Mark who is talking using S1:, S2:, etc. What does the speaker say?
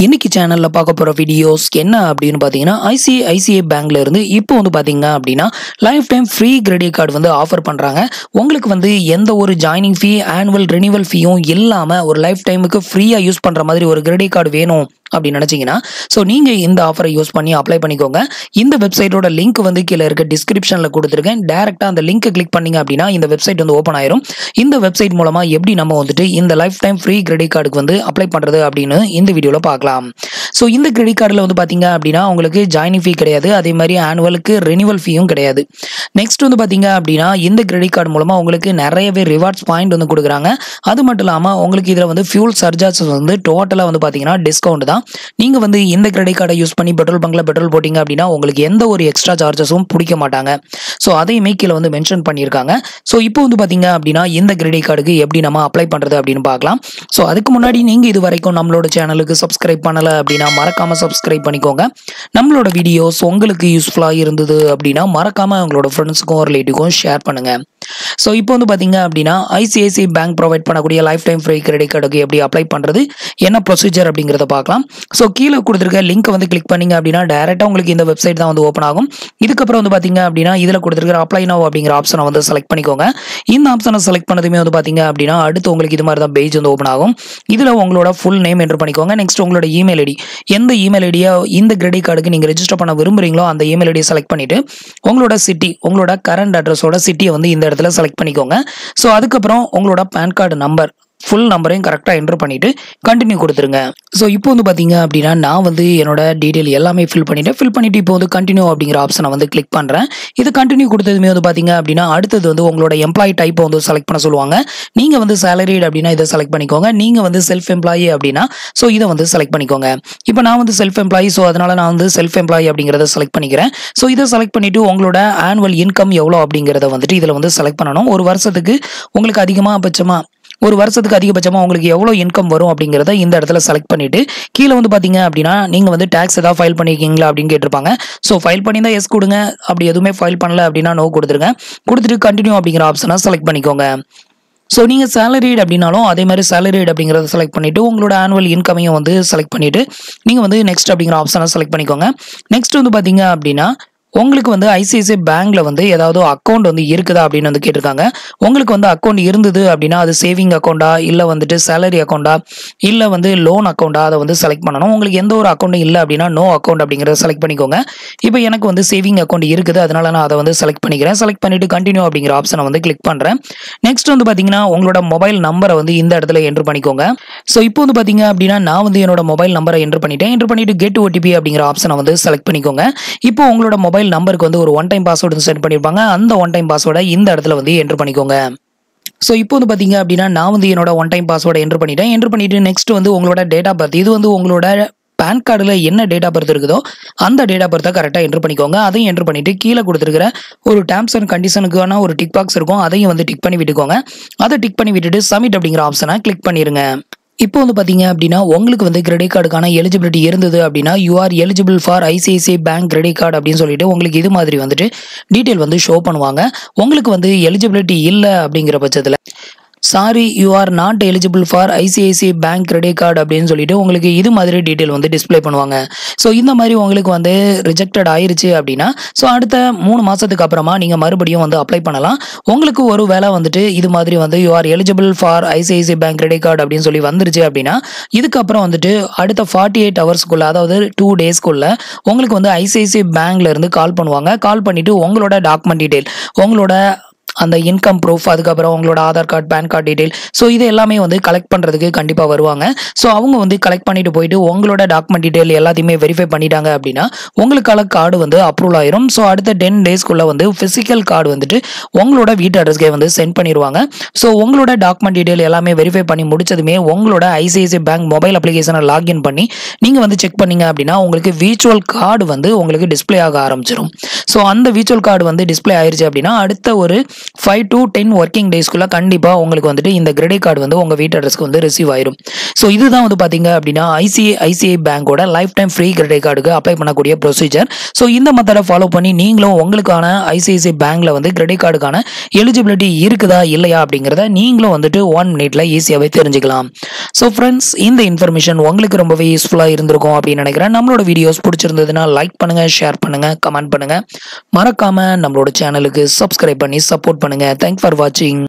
S1: இன்னைக்கு சேனல்ல பார்க்க போற வீடியோஸ் என்ன அப்படின்னு பார்த்தீங்கன்னா ஐசிஐசிஐ பேங்க்ல இருந்து இப்போ வந்து பார்த்தீங்க அப்படின்னா life time free credit card வந்து ஆஃபர் பண்றாங்க உங்களுக்கு வந்து எந்த ஒரு ஜாயினிங் ஃபீ ஆனுவல் ரெனிவல் ஃபீயும் இல்லாம ஒரு லைஃப் டைமுக்கு ஃப்ரீயா யூஸ் பண்ற மாதிரி ஒரு கிரெடிட் கார்டு வேணும் அப்படின்னு நினைச்சீங்கன்னா ஸோ நீங்க இந்த ஆஃபரை யூஸ் பண்ணி அப்ளை பண்ணிக்கோங்க இந்த வெப்சைட்டோட லிங்க் வந்து கீழே இருக்க டிஸ்கிரிப்ஷன்ல கொடுத்துருக்கேன் டேரக்டா அந்த லிங்க் கிளிக் பண்ணீங்க அப்படின்னா இந்த வெப்சைட் வந்து ஓப்பன் ஆயிரும் இந்த வெப்சைட் மூலமா எப்படி நம்ம வந்துட்டு இந்த லைஃப் டைம் ஃப்ரீ கிரெடிட் கார்டுக்கு வந்து அப்ளை பண்றது அப்படின்னு இந்த வீடியோல பார்க்கலாம் ஸோ இந்த கிரெடிட் கார்டில் வந்து பார்த்தீங்க அப்படின்னா உங்களுக்கு ஜாயினிங் ஃபீ கிடையாது அதே மாதிரி ஆனுவலுக்கு ரெனிவல் ஃபீயும் கிடையாது நெக்ஸ்ட் வந்து பார்த்தீங்க அப்படின்னா இந்த கிரெடிட் கார்டு மூலமா உங்களுக்கு நிறையவே ரிவார்ட்ஸ் பாயிண்ட் வந்து கொடுக்குறாங்க அது மட்டும் இல்லாமல் உங்களுக்கு இதில் வந்து ஃபியூல் சர்ஜார்ஜஸ் வந்து டோட்டலாக வந்து பார்த்தீங்கன்னா டிஸ்கவுண்ட் தான் நீங்கள் வந்து இந்த கிரெடிட் கார்டை யூஸ் பண்ணி பெட்ரோல் பங்க்ல பெட்ரோல் போட்டிங்க அப்படின்னா உங்களுக்கு எந்த ஒரு எக்ஸ்ட்ரா சார்ஜஸும் பிடிக்க மாட்டாங்க ஸோ அதையுமே கீழே வந்து மென்ஷன் பண்ணியிருக்காங்க ஸோ இப்போ வந்து பார்த்தீங்க அப்படின்னா இந்த கிரெடிட் கார்டுக்கு எப்படி நம்ம அப்ளை பண்ணுறது அப்படின்னு பார்க்கலாம் ஸோ அதுக்கு முன்னாடி நீங்கள் இது வரைக்கும் நம்மளோட சேனலுக்கு சப்ஸ்கிரைப் பண்ணலை அப்படின்னா மறக்காமல் சப்ஸ்கிரைப் பண்ணிக்கோங்க நம்மளோட வீடியோஸ் உங்களுக்கு யூஸ்ஃபுல்லாக இருந்தது அப்படின்னா மறக்காமல் உங்களோட ஃப்ரெண்ட்ஸுக்கும் ரிலேட்டிவ்க்கும் ஷேர் பண்ணுங்கள் ஸோ இப்போ வந்து பார்த்தீங்க அப்படின்னா ஐசிஐசிஐ பேங்க் ப்ரொவைட் பண்ணக்கூடிய லைஃப் டைம் ஃப்ரீ கிரெடிட் கார்டுக்கு எப்படி அப்ளை பண்ணுறது என்ன ப்ரொசீஜர் அப்படிங்கிறத பார்க்கலாம் ஸோ கீழே கொடுத்துருக்க லிங்க் வந்து கிளிக் பண்ணீங்க அப்படின்னா டேரெக்டாக உங்களுக்கு இந்த வெப்சைட் தான் வந்து ஓப்பன் ஆகும் இதுக்கப்புறம் வந்து பார்த்தீங்க அப்படின்னா இதில் கொடுத்துருக்கிற அப்ளை நோ அப்படிங்கிற ஆப்ஷனை வந்து செலக்ட் பண்ணிக்கோங்க இந்த ஆப்ஷனை செலக்ட் பண்ணதுமே வந்து பார்த்தீங்க அப்படின்னா அடுத்து உங்களுக்கு இது மாதிரி தான் பேஜ் வந்து ஓப்பன் ஆகும் இதில் உங்களோட ஃபுல் நேம் என்டர் பண்ணிக்கோங்க நெக்ஸ்ட் உங்களோட இமெயில் ஐடி எந்த இமெயில் ஐடியா இந்த கிரெடிட் கார்டுக்கு நீங்கள் ரெஜிஸ்டர் பண்ண விரும்புறீங்களோ அந்த இமெயில் ஐடியை செலக்ட் பண்ணிட்டு உங்களோட சிட்டி உங்களோட கரண்ட் அட்ரஸோட சிட்டியை வந்து இந்த இடத்துல செலக்ட் பண்ணிக்கோங்க ஸோ அதுக்கப்புறம் உங்களோட பேன் கார்டு நம்பர் ஃபுல் நம்பரையும் கரெக்டாக என்டர் பண்ணிட்டு கண்டினியூ கொடுத்துருங்க ஸோ இப்போ வந்து பார்த்தீங்க அப்படின்னா நான் வந்து என்னோட டீட்டெயில் எல்லாமே ஃபில் பண்ணிட்டேன் ஃபில் பண்ணிட்டு இப்போ வந்து கண்டினியூ அப்படிங்கிற ஆப்ஷனை வந்து கிளிக் பண்ணுறேன் இது கண்டினியூ கொடுத்ததுமே வந்து பார்த்தீங்க அப்படின்னா அடுத்தது வந்து உங்களோட எம்ப்ளாயி டைப்பை வந்து செலக்ட் பண்ண சொல்லுவாங்க நீங்கள் வந்து சேலரிட் அப்படின்னா இதை செலக்ட் பண்ணிக்கோங்க நீங்கள் வந்து செல்ஃப் எம்ப்ளாயி அப்படின்னா ஸோ இதை வந்து செலக்ட் பண்ணிக்கோங்க இப்போ நான் வந்து செல்ஃப் எம்ப்ளாயி ஸோ அதனால நான் வந்து செல்ஃப் எம்ப்ளாயி அப்படிங்கிறத செலக்ட் பண்ணிக்கிறேன் ஸோ இதை செலக்ட் பண்ணிட்டு உங்களோட ஆனுவல் இன்கம் எவ்வளோ அப்படிங்கிறத வந்துட்டு இதில் வந்து செலக்ட் பண்ணணும் ஒரு வருஷத்துக்கு உங்களுக்கு அதிகமாக பட்சமாக ஒரு வருஷத்துக்கு அதிகபட்சமாக உங்களுக்கு எவ்வளோ இன்கம் வரும் அப்படிங்கிறத இந்த இடத்துல செலக்ட் பண்ணிட்டு கீழே வந்து பார்த்தீங்க அப்படின்னா நீங்கள் வந்து டேக்ஸ் ஏதாவது ஃபைல் பண்ணியிருக்கீங்களா அப்படின்னு கேட்டிருப்பாங்க ஸோ ஃபைல் பண்ணியிருந்தா எஸ் கொடுங்க அப்படி எதுவுமே ஃபைல் பண்ணல அப்படின்னா நோ கொடுத்துருங்க கொடுத்துட்டு கண்டினியூ அப்படிங்கிற ஆப்ஷனை செலக்ட் பண்ணிக்கோங்க ஸோ நீங்கள் சேலரிட் அப்படின்னாலும் அதே மாதிரி சேலரிட் அப்படிங்கிறத செலக்ட் பண்ணிவிட்டு உங்களோட ஆனுவல் இன்கமையும் வந்து செலக்ட் பண்ணிவிட்டு நீங்கள் வந்து நெக்ஸ்ட் அப்படிங்கிற ஆப்ஷனை செலக்ட் பண்ணிக்கோங்க நெக்ஸ்ட் வந்து பார்த்தீங்க அப்படின்னா உங்களுக்கு வந்து ஐசிஐசிஐ பேங்க்ல வந்து ஏதாவது அக்கௌண்ட் வந்து இருக்குதா அப்படின்னு வந்து கேட்டிருக்காங்க உங்களுக்கு வந்து அக்கௌண்ட் இருந்தது அப்படின்னா அது சேவிங் அக்கௌண்டா இல்லை வந்துட்டு சேலரி அக்கௌண்டா இல்லை வந்து லோன் அக்கௌண்டா அதை வந்து செலக்ட் பண்ணணும் உங்களுக்கு எந்த ஒரு அக்கௌண்ட்டும் இல்லை அப்படின்னா நோ அக்கௌண்ட் அப்படிங்கிறத செலக்ட் பண்ணிக்கோங்க இப்போ எனக்கு வந்து சேவிங் அக்கௌண்ட் இருக்குது அதனால நான் அதை வந்து செலக்ட் பண்ணிக்கிறேன் செலக்ட் பண்ணிட்டு கண்டினியூ அப்படிங்கிற ஆப்ஷனை வந்து கிளிக் பண்ணுறேன் நெக்ஸ்ட் வந்து பார்த்தீங்கன்னா உங்களோட மொபைல் நம்பரை வந்து இந்த இடத்துல என்ட்ரு பண்ணிக்கோங்க ஸோ இப்போ வந்து பார்த்தீங்க அப்படின்னா நான் வந்து என்னோட மொபைல் நம்பரை என்ட்ரு பண்ணிட்டேன் என்ட்ரு பண்ணிட்டு கெட் ஓடிபி அப்படிங்கிற ஆப்ஷனை வந்து செலக்ட் பண்ணிக்கோங்க இப்போ உங்களோட மொபைல் நம்பருக்கு வந்து ஒரு ஒன் டைம் பாஸ்வேர்டு வந்து சென்ட் பண்ணியிருப்பாங்க அந்த ஒன் டைம் பாஸ்வேர்டை இந்த இடத்துல வந்து என்ட்ரு பண்ணிக்கோங்க ஸோ இப்போ வந்து பார்த்தீங்க அப்படின்னா நான் வந்து என்னோட ஒன் டைம் பாஸ்வேர்டை என்ட்ரு பண்ணிட்டேன் என்ட்ரு பண்ணிட்டு நெக்ஸ்ட் வந்து உங்களோட டேட் ஆஃப் பர்த் இது வந்து உங்களோட பேன் கார்டில் என்ன டேட் ஆஃப் பர்த் இருக்குதோ அந்த டேட் ஆஃப் பர்த்தை கரெக்டாக என்ட்ரு பண்ணிக்கோங்க அதையும் என்ட்ரு பண்ணிட்டு கீழே கொடுத்துருக்கிற ஒரு டேர்ம்ஸ் அண்ட் கண்டிஷனுக்கான ஒரு டிக் பாக்ஸ் இருக்கும் அதையும் வந்து டிக் பண்ணி விட்டுக்கோங்க அதை டிக் பண்ணி விட்டுட்டு சப்மிட் அப்படிங்கிற ஆப்ஷனை கிளிக் பண்ணிடுங்க இப்போ வந்து பார்த்தீங்க அப்படின்னா உங்களுக்கு வந்து கிரெடிட் கார்டுக்கான எலிஜிபிலிட்டி இருந்தது அப்படின்னா you are eligible for ICICI bank credit card அப்படின்னு சொல்லிட்டு உங்களுக்கு இது மாதிரி வந்துட்டு டீட்டெயில் வந்து ஷோ பண்ணுவாங்க உங்களுக்கு வந்து எலிஜிபிலிட்டி இல்லை அப்படிங்கிற பட்சத்தில் sorry you are not eligible for ICICI bank credit card அப்படின்னு சொல்லிட்டு உங்களுக்கு இது மாதிரி டீட்டெயில் வந்து டிஸ்ப்ளே பண்ணுவாங்க ஸோ இந்த மாதிரி உங்களுக்கு வந்து ரிஜெக்டட் ஆயிருச்சு அப்படின்னா ஸோ அடுத்த மூணு மாதத்துக்கு அப்புறமா நீங்கள் மறுபடியும் வந்து அப்ளை பண்ணலாம் உங்களுக்கு ஒரு வேளை வந்துட்டு இது மாதிரி வந்து you are eligible for ICICI bank credit card அப்படின்னு சொல்லி வந்துருச்சு அப்படின்னா இதுக்கப்புறம் வந்துட்டு அடுத்த ஃபார்ட்டி எயிட் ஹவர்ஸ்க்குள்ள அதாவது டூ டேஸ்க்குள்ள உங்களுக்கு வந்து ஐசிஐசிஐ பேங்க்ல இருந்து கால் பண்ணுவாங்க கால் பண்ணிட்டு உங்களோட டாக்குமெண்ட் டீட்டெயில் உங்களோட அந்த இன்கம் ப்ரூஃப் அதுக்கப்புறம் உங்களோட Aadhaar card PAN card detail so இது எல்லாமே வந்து கலெக்ட் பண்ணுறதுக்கு கண்டிப்பாக வருவாங்க ஸோ அவங்க வந்து கலெக்ட் பண்ணிட்டு போயிட்டு உங்களோட டாக்குமெண்ட் டீட்டெயில் எல்லாத்தையுமே வெரிஃபை பண்ணிட்டாங்க அப்படின்னா உங்களுக்கான கார்டு வந்து அப்ரூவல் ஆயிரும் ஸோ அடுத்த டென் டேஸ்க்குள்ள வந்து ஃபிசிக்கல் கார்டு வந்துட்டு உங்களோட வீட்டு அட்ரஸ்க்கே வந்து சென்ட் பண்ணிடுவாங்க ஸோ உங்களோட டாக்குமெண்ட் டீட்டெயில் எல்லாமே வெரிஃபை பண்ணி முடிச்சதுமே உங்களோட ஐசிஐசிஐ பேங்க் மொபைல் அப்ளிகேஷனை லாகின் பண்ணி நீங்கள் வந்து செக் பண்ணீங்க அப்படின்னா உங்களுக்கு வீச்சுவல் கார்டு வந்து உங்களுக்கு டிஸ்ப்ளே ஆக ஆரம்பிச்சிடும் ஸோ அந்த வீச்சுவல் கார்டு வந்து டிஸ்ப்ளே ஆயிருச்சு அப்படின்னா அடுத்த ஒரு ஃபைவ் டு டென் ஒர்க்கிங் டேஸ்க்குள்ளே கண்டிப்பாக உங்களுக்கு வந்துட்டு இந்த கிரெடிட் கார்டு வந்து உங்கள் வீட்டு அட்ரஸ்க்கு வந்து ரிசீவ் ஆயிரும் ஸோ இதுதான் வந்து பார்த்தீங்க அப்படின்னா ஐசிஐ ஐசிஐ பேங்கோட லைஃப் டைம் ஃப்ரீ கிரெடிட் கார்டுக்கு அப்ளை பண்ணக்கூடிய ப்ரொசீஜர் ஸோ இந்த மெத்தடை ஃபாலோ பண்ணி நீங்களும் உங்களுக்கான ஐசிஐசிஐ பேங்க்ல வந்து கிரெடிட் கார்டுக்கான எலிஜிபிலிட்டி இருக்குதா இல்லையா அப்படிங்கிறத நீங்களும் வந்துட்டு ஒன் மினிட்ல ஈஸியாகவே தெரிஞ்சுக்கலாம் ஸோ ஃப்ரெண்ட்ஸ் இந்த இன்ஃபர்மேஷன் உங்களுக்கு ரொம்பவே யூஸ்ஃபுல்லாக இருந்திருக்கும் அப்படின்னு நினைக்கிறேன் நம்மளோட வீடியோஸ் பிடிச்சிருந்ததுன்னா லைக் பண்ணுங்க ஷேர் பண்ணுங்க கமெண்ட் பண்ணுங்க மறக்காம நம்மளோட சேனலுக்கு சப்ஸ்கிரைப் பண்ணி சப்போர்ட் பண்ணுங்க தேங்க் ஃபார் வாட்சிங்